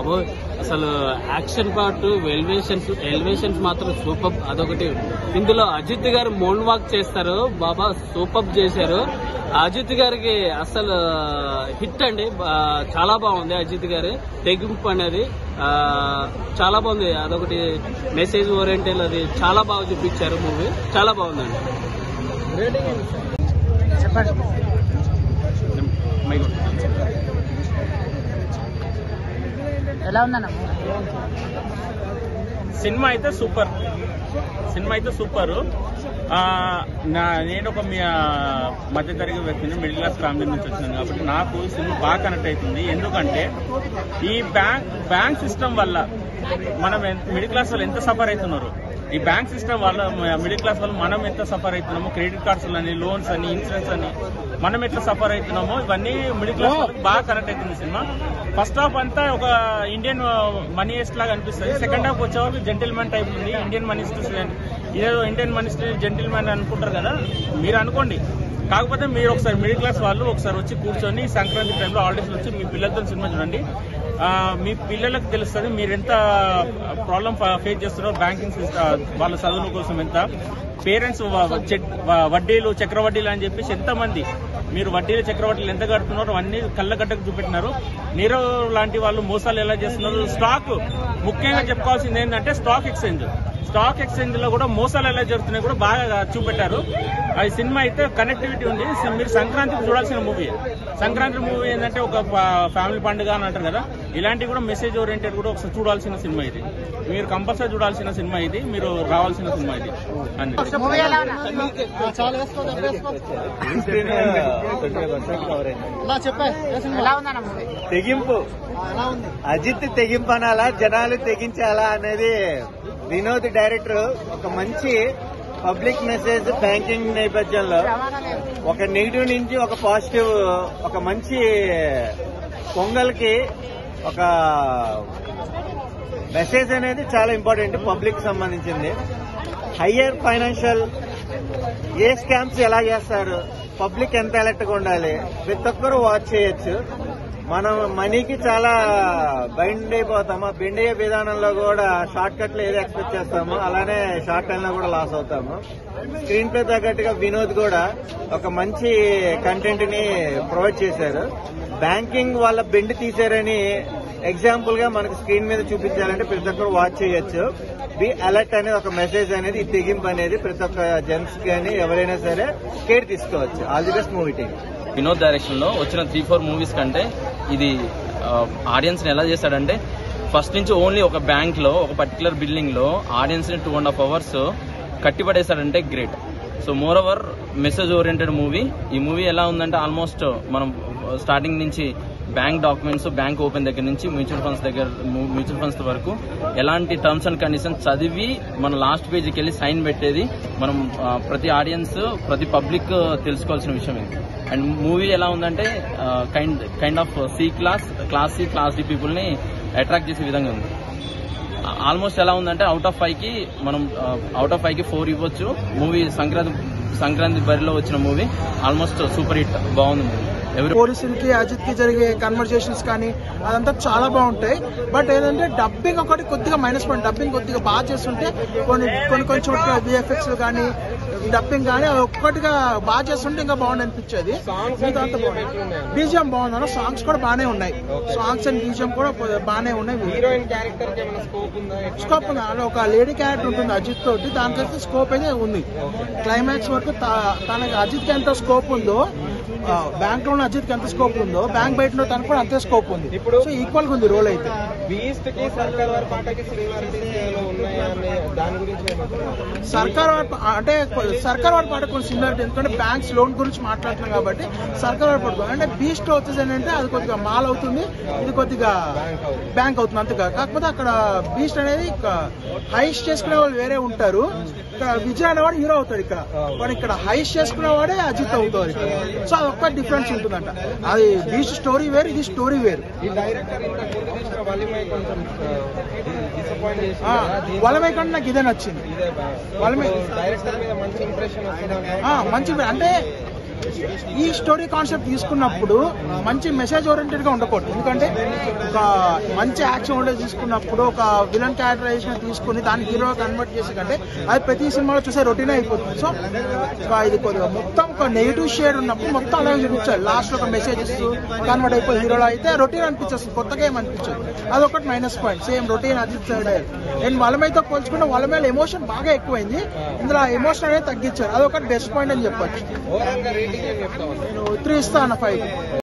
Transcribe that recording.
బాబు అసలు action part elevations elevations మాత్రం super అదొకటి ఇందులో అజిత్ గారు మోన్ వాక్ చేస్తారు బాబా సూపర్ చేశారు అజిత్ గారికి అసలు హిట్ అండి బా- చాలా బాగుంది అజిత్ గారి తెగింపు అనేది ఆ, చాలా బాగుంది అదొకటి మెసేజ్ ఓరియంటల్ అది చాలా బాగా చూపించారు మూవీ చాలా బాగుందండి ఎలా ఉందన్న సినిమా అయితే సూపర్ సినిమా అయితే సూపర్ ఆ, నా నేను ఒక మీ- ఆ, మధ్యతరగతి వ్యక్తిని మిడిల్ క్లాస్ ఫ్యామిలీ నుంచి వచ్చినాను కాబట్టి నాకు ఈ సినిమా బాగా కనెక్ట్ అవుతుంది ఎందుకంటే ఈ బ్యాంక్ బ్యాంక్ సిస్టమ్ వల్ల మనం ఎంత- మిడిల్ క్లాస్ వాళ్ళు ఎంత సఫర్ అవుతున్నారు ఈ బ్యాంక్ సిస్టమ్ వల్ల మ- మిడిల్ క్లాస్ వాళ్ళు మనం ఎంత సఫర్ అవుతున్నామో క్రెడిట్ కార్డ్స్ అని లోన్స్ అని ఇన్సూరెన్స్ అని మనం ఎట్లా సఫర్ అవుతున్నామో ఇవన్నీ మిడిల్ క్లాస్ వాళ్ళకి బాగా కనెక్ట్ అవుతుంది సినిమా ఫస్ట్ హాఫ్ అంతా ఒక ఇండియన్ మనీ హెస్ట్ లాగా అనిపిస్తుంది సెకండ్ హాఫ్ వచ్చేవరకు జెంటిల్మెన్ టైప్ ఉంది ఇండియన్ మనీ ఇదేదో ఇండియన్ మనీ జెంటిల్మెన్ అనుకుంటారు కదా మీరు అనుకోండి కాకపోతే మీరు ఒకసారి మిడిల్ క్లాస్ వాళ్ళు ఒకసారి వచ్చి కూర్చొని సంక్రాంతి టైంలో హాలిడేస్ వచ్చి మీ పిల్లలతో సినిమా చూడండి ఆ, మీ పిల్లలకు తెలుస్తుంది మీరు ఎంత ప్రాబ్లం ఫేస్ చేస్తున్నారో బ్యాంకింగ్ సిస్టమ్ వాళ్ళ చదువుల కోసం ఎంత పేరెంట్స్ వడ్డీలు చక్రవడ్డీలు అని చెప్పేసి ఎంతమంది మీరు వడ్డీలు చక్రవడ్డీలు ఎంత కడుతున్నారో అన్ని కళ్ళగడ్డకు చూపెట్టినారు నీరవ్ లాంటి వాళ్ళు మోసాలు ఎలా చేస్తున్నారు స్టాక్ ముఖ్యంగా చెప్పుకోవాల్సింది ఏంటంటే స్టాక్ ఎక్స్చేంజ్ స్టాక్ ఎక్స్చేంజ్ లో కూడా మోసాలు ఎలా జరుగుతున్నాయి కూడా బాగా చూపెట్టారు అది సినిమా అయితే కనెక్టివిటీ ఉంది సి- మీరు సంక్రాంతికి చూడాల్సిన మూవీ సంక్రాంతి మూవీ ఏంటంటే ఒక ఫా- ఫ్యామిలీ పండుగ అని అంటారు కదా ఇలాంటి కూడా మెసేజ్ ఓరియంటెడ్ కూడా ఒకసారి చూడాల్సిన సినిమా ఇది మీరు కంపల్సరీ చూడాల్సిన సినిమా ఇది మీరు రావాల్సిన సినిమా ఇది అంతే మూవీ ఎలా ఉన్నా ఎలా ఉందన్న మూవీ తెగింపు అజిత్ తెగింపు అనాలా జనాలు తెగించాలా అనేది వినోద్ డైరెక్టర్ ఒక మంచి పబ్లిక్ మెసేజ్ బ్యాంకింగ్ నేపథ్యంలో ఒక నెగిటివ్ నుంచి ఒక పాజిటివ్ ఒక మంచి పొంగల్కి ఒక మెసేజ్ అనేది చాలా ఇంపార్టెంట్ పబ్లిక్ సంబంధించింది హయ్యర్ ఫైనాన్షియల్ ఏ స్కామ్స్ ఎలా చేస్తారు పబ్లిక్ ఎంత అలర్ట్ గా ఉండాలి ప్రతి ఒక్కరు వాచ్ చేయొచ్చు మనం మనీకి చాలా బైండ్ అయిపోతాము ఆ బెండ్ అయ్యే విధానంలో కూడా షార్ట్ కట్లు ఏది ఎక్స్పెక్ట్ చేస్తామో అలానే షార్ట్ టైం లో కూడా లాస్ అవుతాము స్క్రీన్ ప్లే తగ్గట్టుగా వినోద్ కూడా ఒక మంచి కంటెంట్ ని ప్రొవైడ్ చేశారు బ్యాంకింగ్ వాళ్ళ బెండ్ తీశారని ఎగ్జాంపుల్ గా మనకు స్క్రీన్ మీద చూపించాలంటే ప్రతి ఒక్కరు వాచ్ చేయొచ్చు బి అలర్ట్ అనేది ఒక మెసేజ్ అనేది ఈ తెగింపు అనేది ప్రతి ఒక్క జెంట్స్ కానీ ఎవరైనా సరే కేర్ తీసుకోవచ్చు all the best movie team Vinod direction లో వచ్చిన త్రీ ఫోర్ మూవీస్ కంటే ఇది ఆడియన్స్ ని ఎలా చేశాడంటే ఫస్ట్ నుంచి ఓన్లీ ఒక బ్యాంక్ లో ఒక పర్టికులర్ బిల్డింగ్ లో ఆడియన్స్ ని టూ అండ్ హాఫ్ అవర్స్ కట్టిపడేశాడంటే great so moreover message oriented movie ఈ మూవీ ఎలా ఉందంటే ఆల్మోస్ట్ మనం స్టార్టింగ్ నుంచి బ్యాంక్ డాక్యుమెంట్స్ బ్యాంక్ ఓపెన్ దగ్గర నుంచి మ్యూచువల్ ఫండ్స్ దగ్గర మ్యూచువల్ ఫండ్స్ వరకు ఎలాంటి టర్మ్స్ అండ్ కండిషన్స్ చదివి మన లాస్ట్ పేజీకి వెళ్ళి సైన్ పెట్టేది మనం ఆ, ప్రతి ఆడియన్స్ ప్రతి పబ్లిక్ తెలుసుకోవాల్సిన విషయం ఇది అండ్ మూవీ ఎలా ఉందంటే kind kind of C class class C class D people ని అట్రాక్ట్ చేసే విధంగా ఉంది ఆల్మోస్ట్ ఎలా ఉందంటే అవుట్ ఆఫ్ ఫైవ్ కి మనం అవుట్ ఆఫ్ ఫైవ్ కి ఫోర్ ఇవ్వచ్చు మూవీ సంక్రాంతి సంక్రాంతి బరిలో వచ్చిన మూవీ ఆల్మోస్ట్ సూపర్ హిట్ బాగుంది మూవీ ఎవరు పోలీసులకి అజిత్ కి జరిగే కన్వర్జేషన్స్ కానీ అదంతా చాలా బాగుంటాయి బట్ ఏంటంటే డబ్బింగ్ ఒకటి కొద్దిగా మైనస్ పాయింట్ డబ్బింగ్ కొద్దిగా బాగా చేస్తుంటే కొన్ని కొన్ని కొన్ని చోట్ల విఎఫ్ఎక్స్ కానీ డబ్బింగ్ కానీ అది ఒక్కటిగా బాగా చేస్తుంటే ఇంకా బాగుంది అనిపించేది మిగతా అంతా బాగుంది బీజిఎం బాగుంది సాంగ్స్ కూడా బాగానే ఉన్నాయి సాంగ్స్ అండ్ బీజిఎం కూడా బాగానే ఉన్నాయి హీరోయిన్ క్యారెక్టర్ స్కోప్ ఉంది అలా ఒక లేడీ క్యారెక్టర్ ఉంటుంది అజిత్ తోటి దానికైతే స్కోప్ అయితే ఉంది క్లైమాక్స్ వరకు తా- తనకి అజిత్ కి ఎంత స్కోప్ ఉందో బ్యాంక్ లో ఉన్న అజిత్ కి ఎంత స్కోప్ ఉందో బ్యాంక్ బయట ఉన్న తనకు కూడా అంతే స్కోప్ ఉంది ఇప్పుడు సో ఈక్వల్ గా ఉంది రోల్ అయితే బీస్ట్ కి సర్కార్ వారి పాటకి సిమిలారిటీస్ ఉన్నాయా అనే దాని గురించి ఏమంటారు? సర్కార్ వారి ప- అంటే కొ- సర్కార్ వారి పాట కొంచెం సిమిలారిటీ ఎందుకంటే బ్యాంక్స్ లోన్ గురించి మాట్లాడుతున్నాం కాబట్టి సర్కార్ వారి పాట అంటే బీస్ట్ వచ్చేసి ఏంటంటే అది కొద్దిగా మాల్ అవుతుంది ఇది కొద్దిగా బ్యాంక్ అవుతుంది అంతగా కాకపోతే అక్కడ బీస్ట్ అనేది హైస్ట్ చేసుకునే వాళ్ళు వేరే ఉంటారు ఇక్కడ విజయ్ అనేవాడు హీరో అవుతాడు ఇక్కడ వాడు ఇక్కడ హైస్ట్ చేసుకునే వాడే అజిత్ అవుతాడు ఇక్కడ సో అది ఒక్క డిఫరెన్స్ ఉంటుందంట అది బీస్ట్ స్టోరీ వేరు ఇది స్టోరీ వేరు ఈ డైరెక్టర్ ఇంత గుర్తు చేసిన వలిమై కొంచెం డిసప్పాయింట్ చేసి ఆ, వలమై కంటే నాకు ఇదే నచ్చింది వలమై డైరెక్టర్ మీద మంచి ఇంప్రెషన్ వస్తుంది ఆ, మంచి అంటే ఈ స్టోరీ కాన్సెప్ట్ తీసుకున్నప్పుడు మంచి మెసేజ్ ఓరియంటెడ్ గా ఉండకూడదు ఎందుకంటే ఒక మంచి యాక్షన్ ఓరియంటెడ్ తీసుకున్నప్పుడు ఒక విలన్ క్యారెక్టరైజేషన్ తీసుకుని దాన్ని హీరో కన్వర్ట్ చేసి కంటే అది ప్రతి సినిమాలో చూసే రొటీన్ అయిపోతుంది సో ఒక ఇది కొద్దిగా మొత్తం ఒక నెగిటివ్ షేడ్ ఉన్నప్పుడు మొత్తం అలాగే చూపించాలి లాస్ట్ లో ఒక మెసేజ్ ఇస్తూ కన్వర్ట్ అయిపోయి హీరోలో అయితే రొటీన్ అనిపించేస్తుంది కొత్తగా ఏం అనిపించదు అదొకటి minus point same routine Ajith side and వాళ్ళమైతే పోల్చుకుంటే వాళ్ళ మీద ఎమోషన్ బాగా ఎక్కువైంది ఇందులో ఆ ఎమోషన్ అనేది తగ్గించారు అదొకటి బెస్ట్ పాయింట్ అని చెప్పొచ్చు ఓవరాల్ గా రేటింగ్ ఏం చెప్తావు నేను త్రీ ఇస్తాను ఫైవ్